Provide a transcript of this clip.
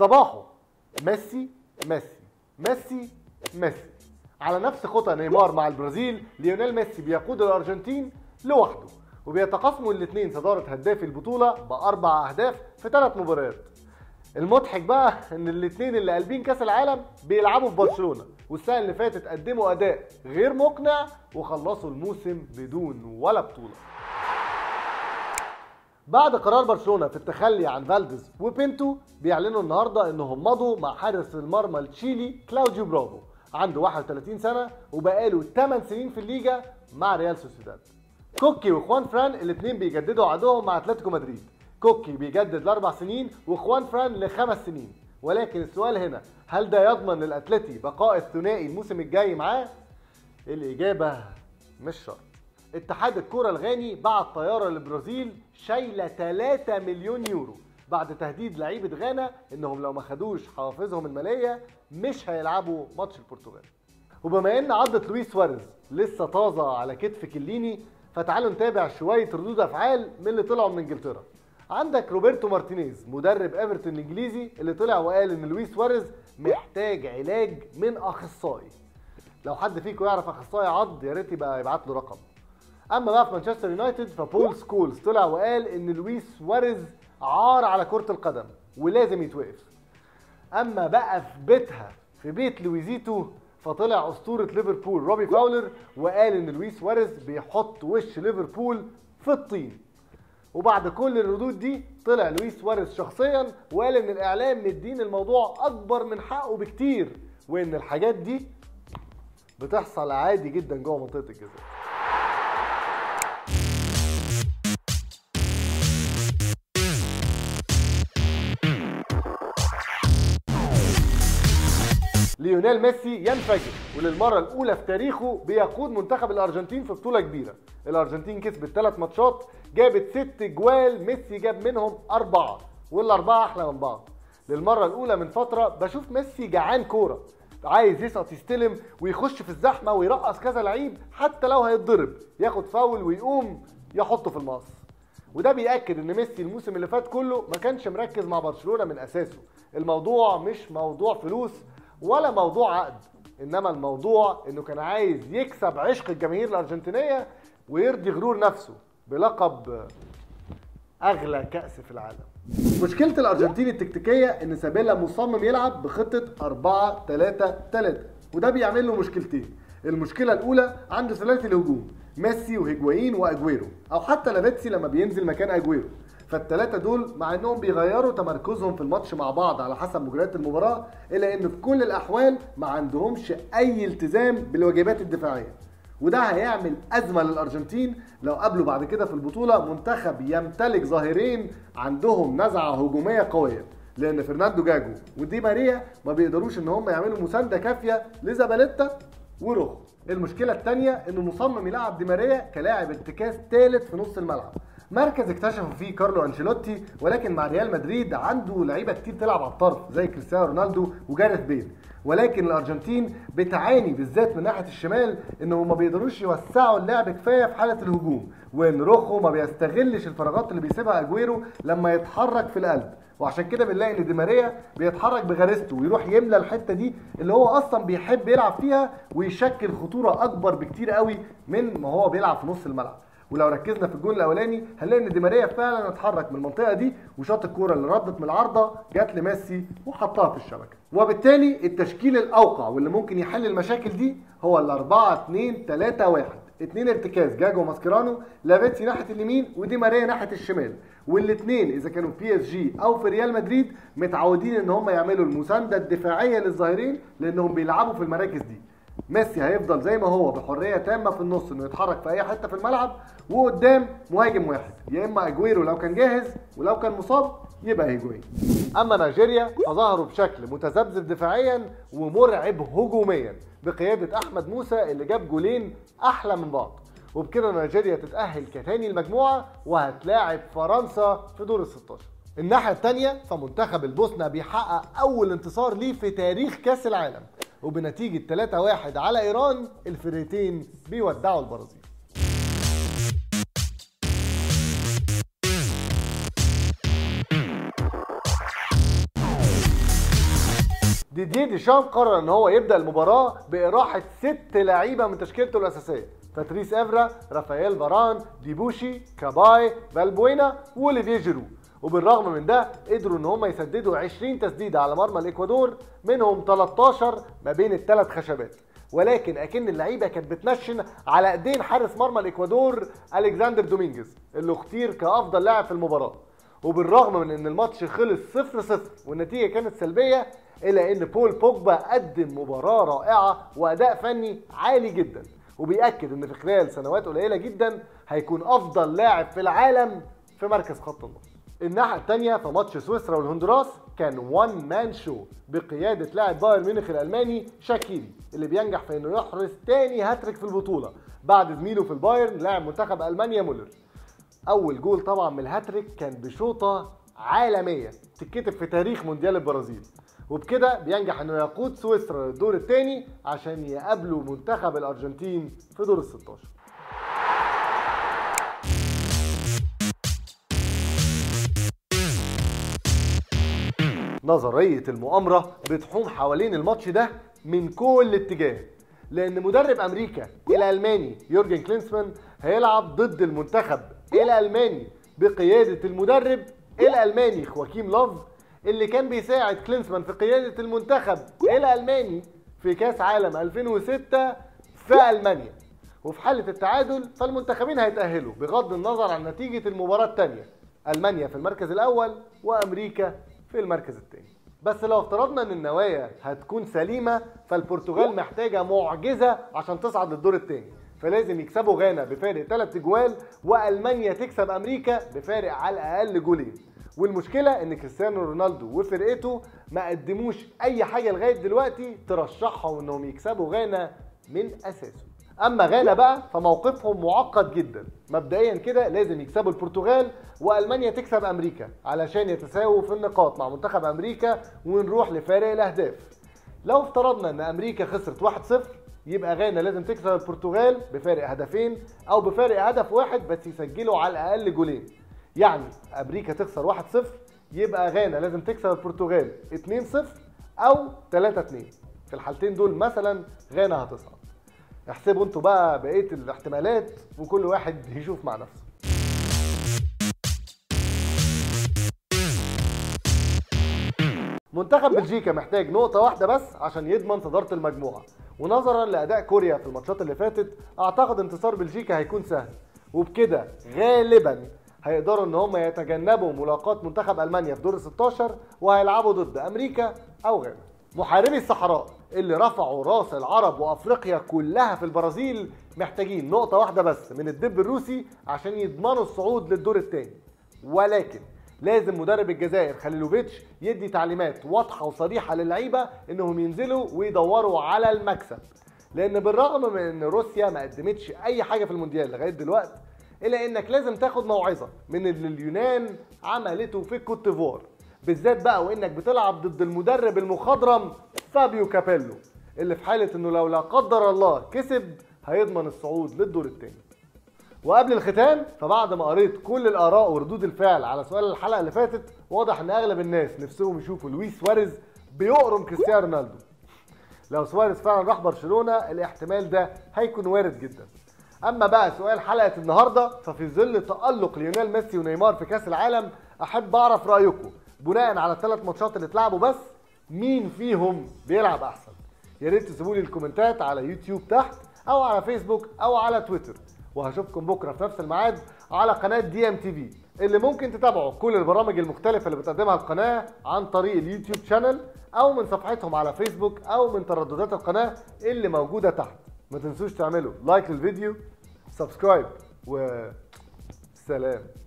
صباحه ميسي ميسي ميسي ميسي على نفس خطى نيمار مع البرازيل ليونيل ميسي بيقود الارجنتين لوحده وبيتقاسموا الاثنين صداره هداف البطوله باربع اهداف في ثلاث مباريات المضحك بقى ان الاثنين اللي قلبين كاس العالم بيلعبوا في برشلونه والسنه اللي فاتت قدموا اداء غير مقنع وخلصوا الموسم بدون ولا بطوله بعد قرار برشلونه في التخلي عن فالديز وبينتو بيعلنوا النهارده انهم مضوا مع حارس المرمى التشيلي كلاوديو برافو عنده 31 سنه وبقاله 8 سنين في الليجا مع ريال سوسيداد كوكي وخوان فران الاثنين بيجددوا عقدهم مع اتلتيكو مدريد كوكي بيجدد لاربع سنين وخوان فران لخمس سنين ولكن السؤال هنا هل ده يضمن للاتلتي بقاء الثنائي الموسم الجاي معاه الاجابه مش شرط اتحاد الكرة الغاني بعت طيارة للبرازيل شايلة 3 مليون يورو بعد تهديد لعيبة غانا انهم لو ما خدوش حوافزهم المالية مش هيلعبوا ماتش البرتغال وبما ان عضة لويس سواريز لسه طازة على كتف كليني فتعالوا نتابع شوية ردود افعال من اللي طلعوا من انجلترا عندك روبرتو مارتينيز مدرب ايفرتون الانجليزي اللي طلع وقال ان لويس سواريز محتاج علاج من اخصائي لو حد فيكم يعرف اخصائي عض يا ريت يبقى يبعت له رقم اما بقى في مانشستر يونايتد فبول سكولز طلع وقال ان لويس سواريز عار على كرة القدم ولازم يتوقف اما بقى في بيتها في بيت لويزيتو فطلع اسطورة ليفربول روبي فاولر وقال ان لويس سواريز بيحط وش ليفربول في الطين وبعد كل الردود دي طلع لويس سواريز شخصيا وقال ان الاعلام مدين الموضوع اكبر من حقه بكتير وان الحاجات دي بتحصل عادي جدا جوه منطقه الجزاء ليونيل ميسي ينفجر وللمرة الأولى في تاريخه بيقود منتخب الأرجنتين في بطولة كبيرة الأرجنتين كسبت ثلاث ماتشات جابت ست جوال ميسي جاب منهم أربعة والأربعة أحلى من بعض للمرة الأولى من فترة بشوف ميسي جعان كورة عايز يسقط يستلم ويخش في الزحمة ويرقص كذا لعيب حتى لو هيتضرب ياخد فاول ويقوم يحطه في المقص وده بيأكد ان ميسي الموسم اللي فات كله ما كانش مركز مع برشلونة من اساسه الموضوع مش موضوع فلوس ولا موضوع عقد انما الموضوع انه كان عايز يكسب عشق الجماهير الارجنتينيه ويرضي غرور نفسه بلقب اغلى كاس في العالم مشكله الارجنتين التكتيكيه ان سابيلا مصمم يلعب بخطه 4 3 3 وده بيعمل له مشكلتين المشكله الاولى عنده ثلاثي الهجوم ميسي وهيجوايين واجويرو او حتى لافيتسي لما بينزل مكان اجويرو فالثلاثه دول مع انهم بيغيروا تمركزهم في الماتش مع بعض على حسب مجريات المباراه الا ان في كل الاحوال ما عندهمش اي التزام بالواجبات الدفاعيه وده هيعمل ازمه للارجنتين لو قابلوا بعد كده في البطوله منتخب يمتلك ظاهرين عندهم نزعه هجوميه قويه لان فرناندو جاجو ودي ماريا ما بيقدروش ان هم يعملوا مسانده كافيه لزاباليتا وروخو المشكله الثانيه انه مصمم يلعب دي ماريا كلاعب ارتكاز ثالث في نص الملعب مركز اكتشفوا فيه كارلو انشيلوتي ولكن مع ريال مدريد عنده لعيبه كتير تلعب على الطرف زي كريستيانو رونالدو وجاريث بيل ولكن الارجنتين بتعاني بالذات من ناحيه الشمال انهم ما بيقدروش يوسعوا اللعب كفايه في حاله الهجوم وان روخو ما بيستغلش الفراغات اللي بيسيبها اجويرو لما يتحرك في القلب وعشان كده بنلاقي ان دي ماريا بيتحرك بغريزته ويروح يملى الحته دي اللي هو اصلا بيحب يلعب فيها ويشكل خطوره اكبر بكتير قوي من ما هو بيلعب في نص الملعب ولو ركزنا في الجول الاولاني هنلاقي ان دي ماريا فعلا اتحرك من المنطقه دي وشاط الكوره اللي ردت من العارضه جت لميسي وحطها في الشبكه وبالتالي التشكيل الاوقع واللي ممكن يحل المشاكل دي هو ال 4 2 3 1 اتنين ارتكاز جاجو ماسكيرانو لافيتسي ناحيه اليمين ودي ماريا ناحيه الشمال والاثنين اذا كانوا في اس جي او في ريال مدريد متعودين ان هم يعملوا المسانده الدفاعيه للظاهرين لانهم بيلعبوا في المراكز دي ميسي هيفضل زي ما هو بحريه تامه في النص انه يتحرك في اي حته في الملعب وقدام مهاجم واحد يا اما اجويرو لو كان جاهز ولو كان مصاب يبقى هيجوين اما نيجيريا فظهروا بشكل متذبذب دفاعيا ومرعب هجوميا بقياده احمد موسى اللي جاب جولين احلى من بعض وبكده نيجيريا تتاهل كتاني المجموعه وهتلاعب فرنسا في دور ال 16 الناحيه الثانيه فمنتخب البوسنه بيحقق اول انتصار ليه في تاريخ كاس العالم وبنتيجه 3-1 على ايران الفريقين بيودعوا البرازيل ديديه ديشام قرر ان هو يبدا المباراه باراحه ست لعيبه من تشكيلته الاساسيه باتريس افرا رافائيل فاران ديبوشي كاباي فالبوينا واوليفيه جيرو وبالرغم من ده قدروا ان هم يسددوا 20 تسديده على مرمى الاكوادور منهم 13 ما بين الثلاث خشبات ولكن اكن اللعيبه كانت بتنشن على ايدين حارس مرمى الاكوادور الكسندر دومينجز اللي اختير كافضل لاعب في المباراه وبالرغم من ان الماتش خلص 0 0 والنتيجه كانت سلبيه الا ان بول بوجبا قدم مباراه رائعه واداء فني عالي جدا وبيأكد ان في خلال سنوات قليله جدا هيكون افضل لاعب في العالم في مركز خط النص الناحيه الثانيه في ماتش سويسرا والهندوراس كان وان مان شو بقياده لاعب بايرن ميونخ الالماني شاكيري اللي بينجح في انه يحرز تاني هاتريك في البطوله بعد زميله في البايرن لاعب منتخب المانيا مولر اول جول طبعا من الهاتريك كان بشوطه عالميه تتكتب في تاريخ مونديال البرازيل وبكده بينجح انه يقود سويسرا للدور الثاني عشان يقابلوا منتخب الارجنتين في دور ال 16 نظرية المؤامرة بتحوم حوالين الماتش ده من كل اتجاه لأن مدرب أمريكا الألماني يورجن كلينسمان هيلعب ضد المنتخب الألماني بقيادة المدرب الألماني خواكيم لوف اللي كان بيساعد كلينسمان في قيادة المنتخب الألماني في كأس عالم 2006 في ألمانيا وفي حالة التعادل فالمنتخبين هيتأهلوا بغض النظر عن نتيجة المباراة الثانية ألمانيا في المركز الأول وأمريكا في المركز الثاني بس لو افترضنا ان النوايا هتكون سليمه فالبرتغال محتاجه معجزه عشان تصعد للدور الثاني فلازم يكسبوا غانا بفارق 3 اجوال والمانيا تكسب امريكا بفارق على الاقل جولين والمشكله ان كريستيانو رونالدو وفرقته ما قدموش اي حاجه لغايه دلوقتي ترشحهم انهم يكسبوا غانا من اساسه اما غانا بقى فموقفهم معقد جدا مبدئيا كده لازم يكسبوا البرتغال والمانيا تكسب امريكا علشان يتساووا في النقاط مع منتخب امريكا ونروح لفارق الاهداف لو افترضنا ان امريكا خسرت 1-0 يبقى غانا لازم تكسب البرتغال بفارق هدفين او بفارق هدف واحد بس يسجلوا على الاقل جولين يعني امريكا تخسر 1-0 يبقى غانا لازم تكسب البرتغال 2-0 او 3-2 في الحالتين دول مثلا غانا هتصعد احسبوا انتوا بقى بقيه الاحتمالات وكل واحد يشوف مع نفسه منتخب بلجيكا محتاج نقطة واحدة بس عشان يضمن صدارة المجموعة ونظرا لأداء كوريا في الماتشات اللي فاتت أعتقد انتصار بلجيكا هيكون سهل وبكده غالبا هيقدروا ان هم يتجنبوا ملاقاة منتخب المانيا في دور 16 وهيلعبوا ضد امريكا او غانا محاربي الصحراء اللي رفعوا راس العرب وافريقيا كلها في البرازيل محتاجين نقطة واحدة بس من الدب الروسي عشان يضمنوا الصعود للدور الثاني ولكن لازم مدرب الجزائر خليلوفيتش يدي تعليمات واضحة وصريحة للعيبة انهم ينزلوا ويدوروا على المكسب لان بالرغم من ان روسيا ما قدمتش اي حاجة في المونديال لغاية دلوقتي الا انك لازم تاخد موعظة من اللي اليونان عملته في الكوت ديفوار بالذات بقى وانك بتلعب ضد المدرب المخضرم فابيو كابيلو اللي في حالة انه لو لا قدر الله كسب هيضمن الصعود للدور الثاني وقبل الختام فبعد ما قريت كل الاراء وردود الفعل على سؤال الحلقه اللي فاتت واضح ان اغلب الناس نفسهم يشوفوا لويس سواريز بيقرم كريستيانو رونالدو لو سواريز فعلا راح برشلونه الاحتمال ده هيكون وارد جدا اما بقى سؤال حلقه النهارده ففي ظل تالق ليونيل ميسي ونيمار في كاس العالم احب اعرف رايكم بناء على الثلاث ماتشات اللي اتلعبوا بس مين فيهم بيلعب احسن يا ريت تسيبوا لي الكومنتات على يوتيوب تحت او على فيسبوك او على تويتر وهشوفكم بكره في نفس الميعاد على قناه دي ام تي في اللي ممكن تتابعوا كل البرامج المختلفه اللي بتقدمها القناه عن طريق اليوتيوب شانل او من صفحتهم على فيسبوك او من ترددات القناه اللي موجوده تحت ما تنسوش تعملوا لايك للفيديو سبسكرايب و سلام